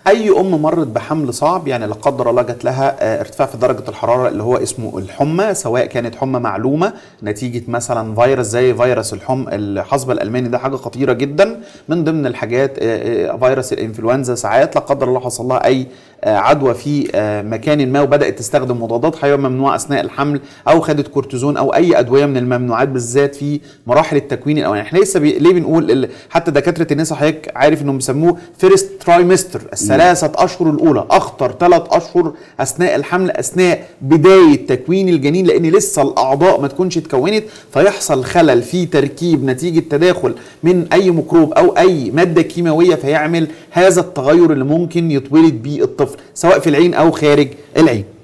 اي ام مرت بحمل صعب يعني لا قدر الله جات لها آه، ارتفاع في درجه الحراره اللي هو اسمه الحمى سواء كانت حمى معلومه نتيجه مثلا فيروس زي فيروس الحم الحصبه الالماني ده حاجه خطيره جدا من ضمن الحاجات آه، آه، فيروس الانفلونزا ساعات لا قدر الله حصل لها اي آه، عدوى في آه، مكان ما وبدات تستخدم مضادات حيويه ممنوعه اثناء الحمل او خدت كورتيزون او اي ادويه من الممنوعات بالذات في مراحل التكوين الاولاني احنا لسه بي... ليه بنقول ال... حتى دكاتره النساء حضرتك عارف انهم بيسموه فيرست ترايمستر الثلاثه اشهر الاولى اخطر ثلاث اشهر اثناء الحمل اثناء بدايه تكوين الجنين لان لسه الاعضاء ما تكونش اتكونت فيحصل خلل في تركيب نتيجه تداخل من اي ميكروب او اي ماده كيماويه فيعمل هذا التغير اللي ممكن يتولد بيه الطفل سواء في العين او خارج العين